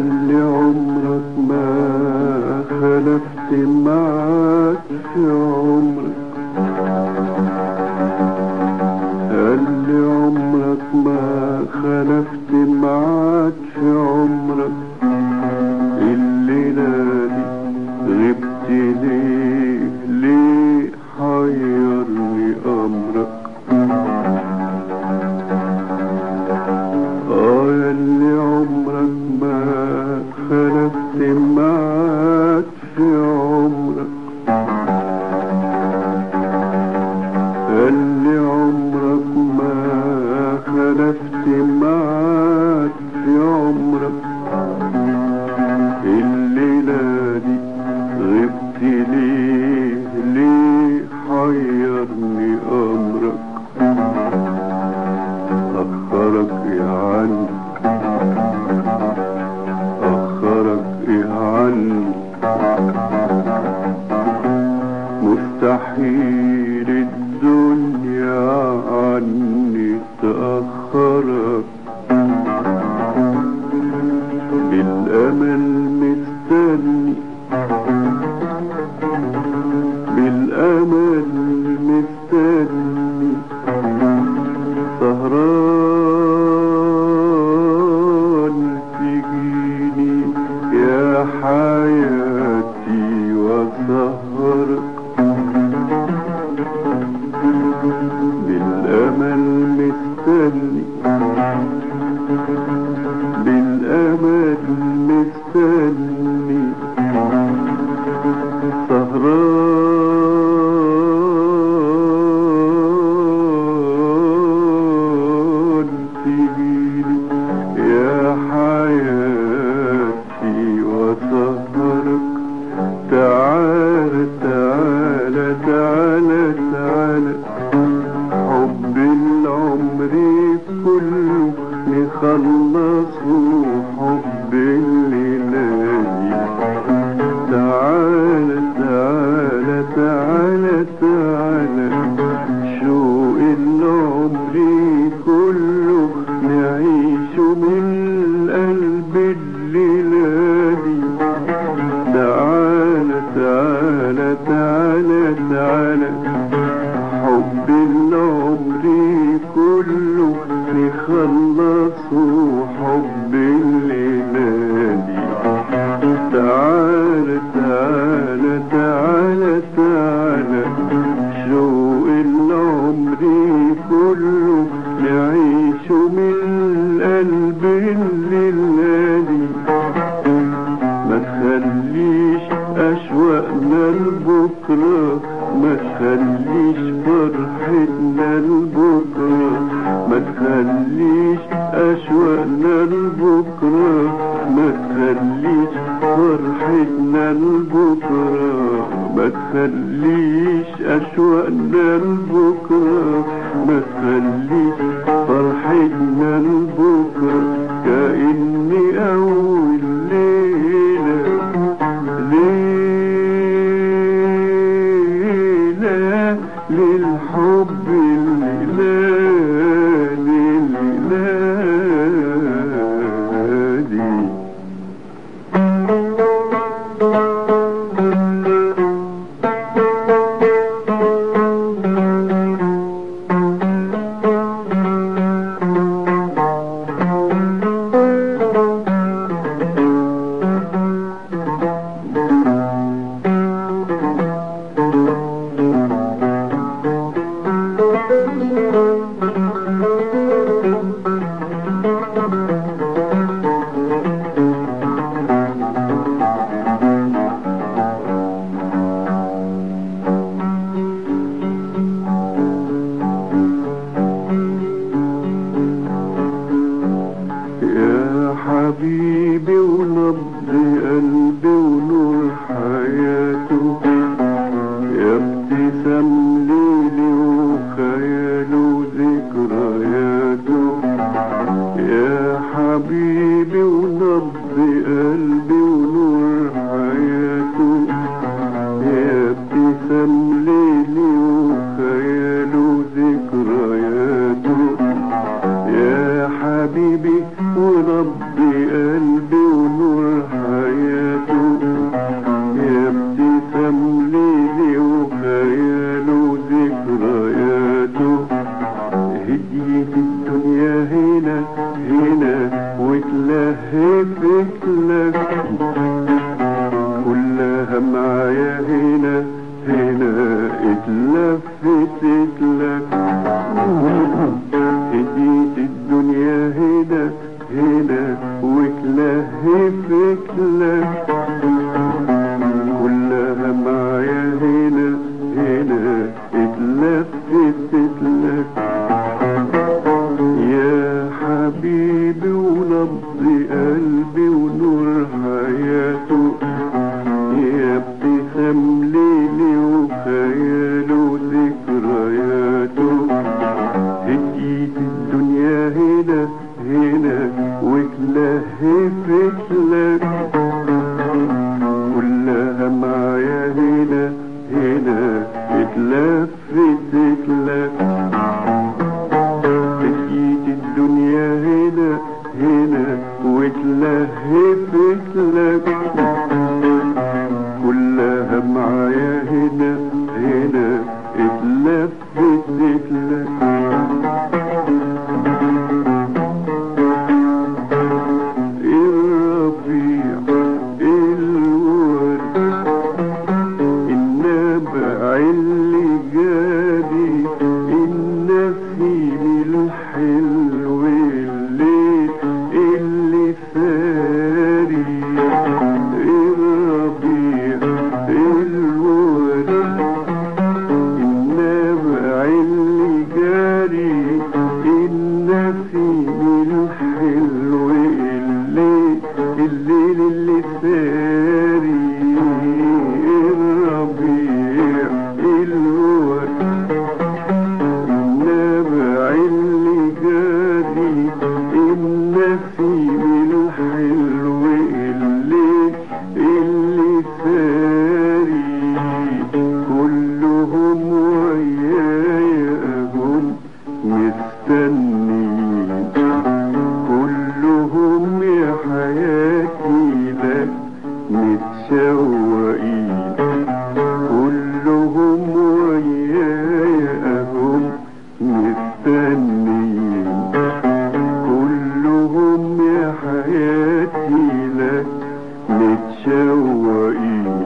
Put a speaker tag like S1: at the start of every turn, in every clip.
S1: قال لي عمرك ما خلفت معاك في عمرك قال لي عمرك ما خلفت معاك في عمرك الليلة دي غبت ليه ليه حيرني أمرك اه ياللي عمرك ما خلفت معاك في عمرك ياللي عمرك ما خلفت معاك في عمرك الليلة دي غبت ليه ليه حيرني أمرك أخرك إيه عنك أخرك إيه عنك مستحيل الدنيا عني تأخرك بالأمل مستني بالأمل مستني سهران تجيني يا حياتي وسهرك بالأمل مستني بالأمل مستني سهران تجيني يا حياتي وسهرك تعال تعال تعال تعال حب العمر كله نخلصه حب الليالي تعال تعال تعال تعال شوق العمر كله نعيش من قلب الليالي تعال تعال تعال تعال حب العمر كله نخلصه حب الليالي تعال تعال تعال تعال شوق العمر كله نعيش من قلب الليالي ما تخليش أشواقنا لبكرة ما تخليش فرحتنا لبكرة ما تخليش أشواقنا لبكرة ما تخليش فرحتنا لبكرة ما تخليش أشواقنا لبكرة ما تخليش فرحتنا لبكرة كأني أول ليلة ليلة للحب الليلة لليلة يا حبيبي ونبض قلبي ونور حياته يا ابتسام ليلي وخياله وذكرياته يا حبيبي ونبض قلبي ونور حياته يا ابتسام ليلي وخياله وذكرياته يا حبيبي وربي قلبي ونور هنا واتلهفت لك كلها معايا هنا هنا اتلفتت لك هديت الدنيا هنا هنا واتلهفت لك كلها معايا هنا هنا اتلفتت لك يا حبيبي ونبض قلبي ونور حياته يا ابتسام ليلي وخياله وذكرياته هديت الدنيا هنا هنا واتلهفت لك كلها معايا هنا هنا اتلفتت لك هديت الدنيا هنا هنا واتلهفت لك كلها معايا هنا هنا اتلفتت لك الربيع الورد النبع اللي جادي النسيم الحلو الليل اللي ساري الربيع الورد النبع اللي جاري النسيم الحلو الليل الليل اللي ساري الربيع الورد النبع اللي جاري النسيم الحلو الليل اللي ساري كلهم ويايا هم مستنين كلهم يا حياتي لك متشوقين كلهم ويايا هم مستنين كلهم يا حياتي لك متشوقين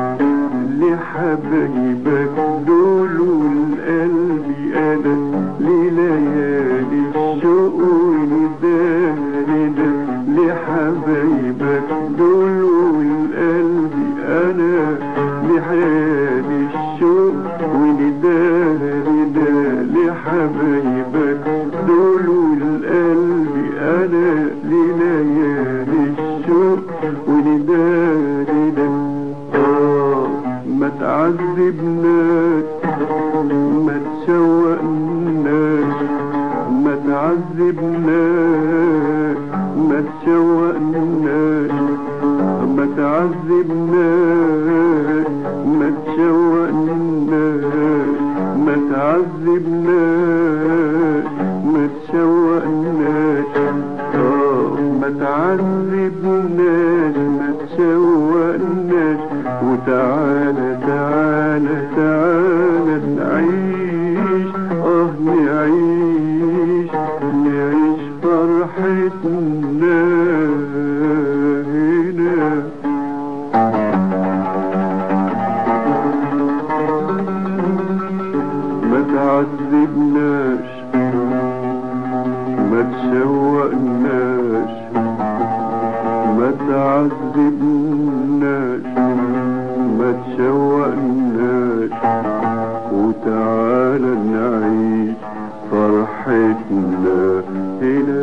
S1: لحبايبك دول والقلب انا لليالي الشوق وندانا لحبايبك دول والقلب انا لحيالي الشوق وندانا لحبايبك دول والقلب انا لليالي الشوق وندانا آه ما تعذبناش ما تشوقناش ما تعذبناش ما تشوقناش ما تعذبناش ما تشوقناش ما تعذبناش ما تشوقناش آه ما تعذبناش ما تشوقناش وتعالى تعالى تعالى نعيش اه نعيش نعيش فرحتنا هنا ما تعذبناش ما تشوقناش ما تعذبناش ما تشوقناش وتعالى نعيش فرحتنا هنا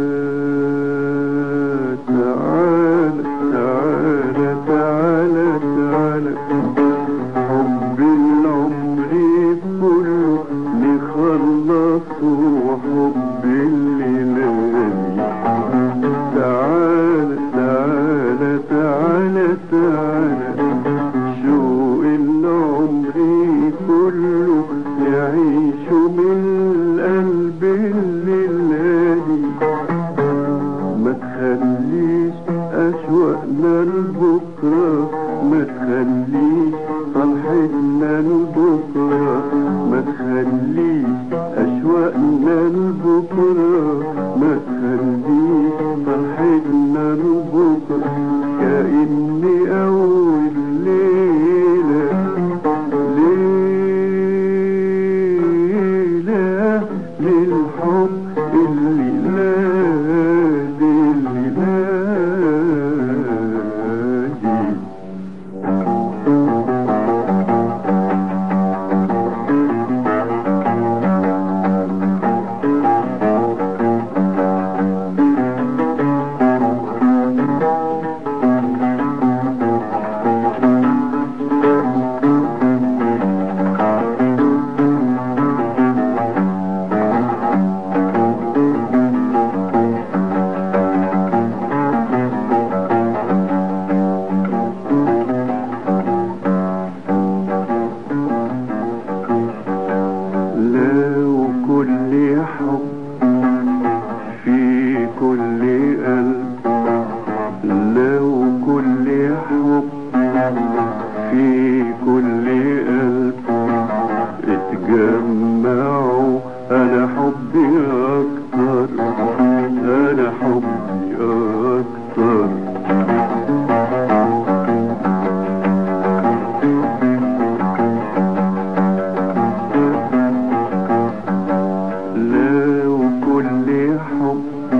S1: تعالى تعالى تعالى تعالى حب العمر كله نخلصه وحب الليالي تعالى تعالى تعالى تعالى شوق العمر كله يعيش من القلب الليالي ما تخليش أشواقنا لبكرة ما تخليش فرحتنا لبكرة ما تخليش أشواقنا لبكرة ما تخليش بكرة كأني أول ليلة ليلة للحب اللي نادي اللي نادي لو كل حب في كل قلب لو كل حب في كل قلب اتجمعوا انا حبي اكتر انا حبي اكتر لو كل حب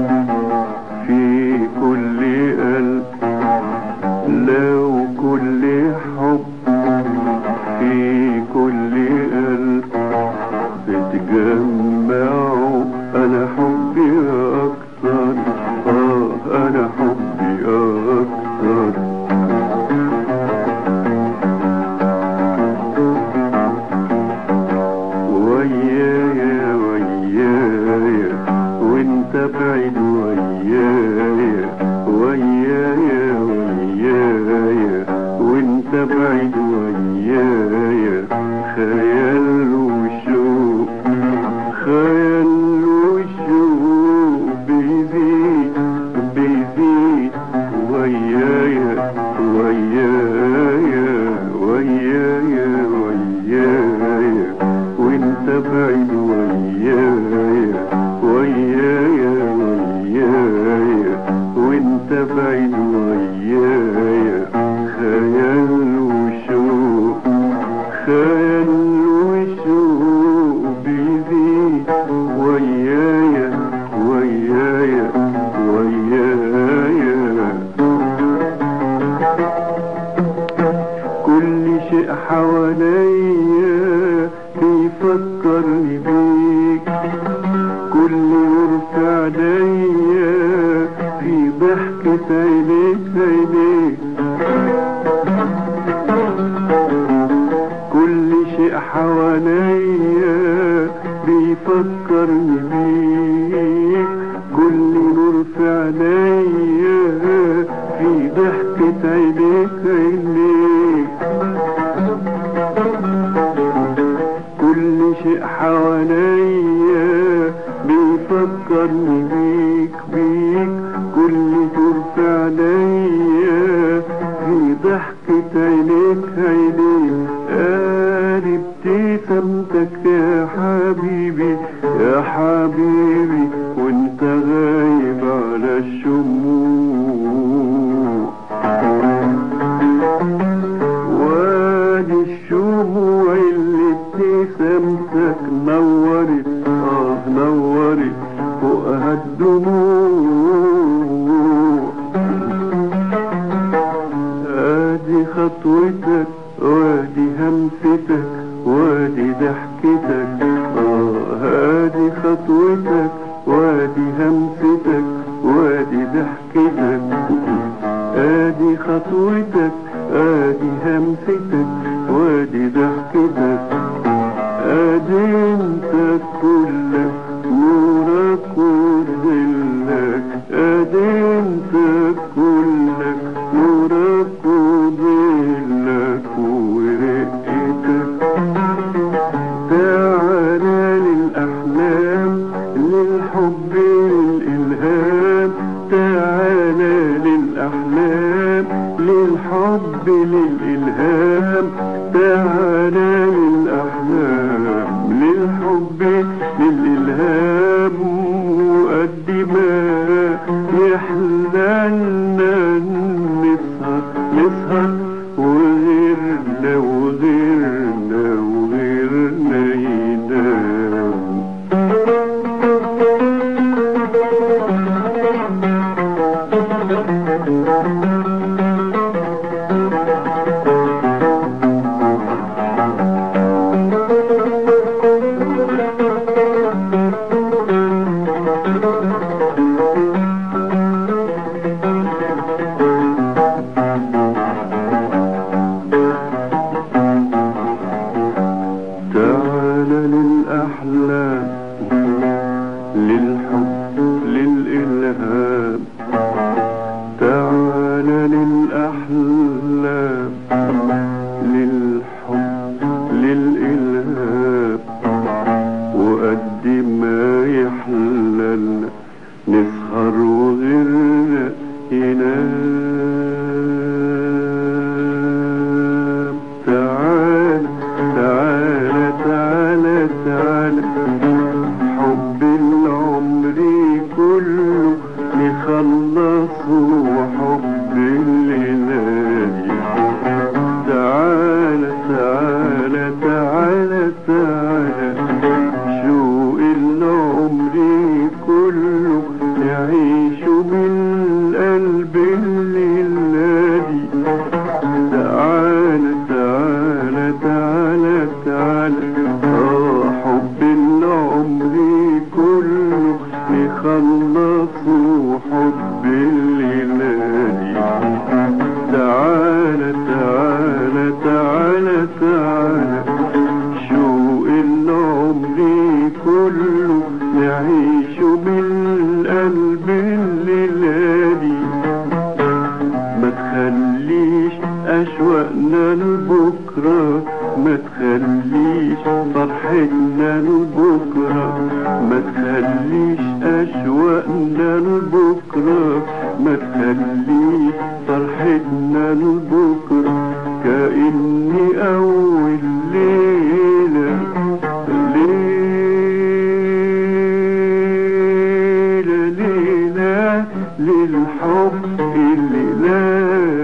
S1: في كل قلب لو كل حب في كل قلب بتجمعوا انا حبي اكتر اه انا حبي اكتر ويايا ويايا وانت بعيد ويايا ويايا ويايا وانت بعيد ويايا خيال وشوق خيال وشوق بيزيد بيزيد ويايا ويايا ويايا ويايا وانت بعيد ويايا ويايا ويايا وانت بعيد ويايا خيال وشوق خيال وشوق بيزيد ويايا ويايا ويايا كل شيء حواليا بيفكرني بيك كل يرف عليا في ضحكة عينيك عينيك كل شيء حواليا بيفكرني بيك كل نور في عينيا في ضحكة عينيك عينيك كل شيء حواليا بيفكرني بيك بيك كل دور في عينيا في ضحكة عينيك عينيك قال ابتسامتك يا حبيبي يا حبيبي وانت غايب على الشموع وادي الشموع اللي ابتسامتك نورت اه نورت فوقها الدموع ادي خطوتك وادي همستك وادي ضحكتك اه ادي خطوتك وادي همستك وادي ضحكتك ادي خطوتك ادي همستك وادي ضحكتك ادي انت كلك نورك وظلك ادي انت كلك نورك وظلك ورقتك تعالى للأحلام للحب للإلهام تعالى للأحلام للحب للإلهام تعالى للأحلام للحب للإلهام وقد ما يحللنا نسهر نسهر وغيرنا وغيرنا وغيرنا ينام تعال للأحلام للحب للإلهام تعال للأحلام للحب للإلهام وقد ما يحللنا نسهر وغيرنا ينام تعال تعال تعال تعال حب العمر كله نخلصه وحب الليالي تعال تعال تعال تعال شوق العمر كله نعيش بالقلب الليلادي تعال تعال تعال تعال آه حب العمر كله نخلصه حب الليلادي تعال تعال تعال تعال شوق العمر كله نعيش بالقلب الليلادي ما تخليش أشواقنا لبكرة ما تخليش فرحتنا لبكرة ما تخليش أشواقنا لبكرة ما تخليش فرحتنا لبكرة كأني أول ليلة ليلة ليلة للحب الليلة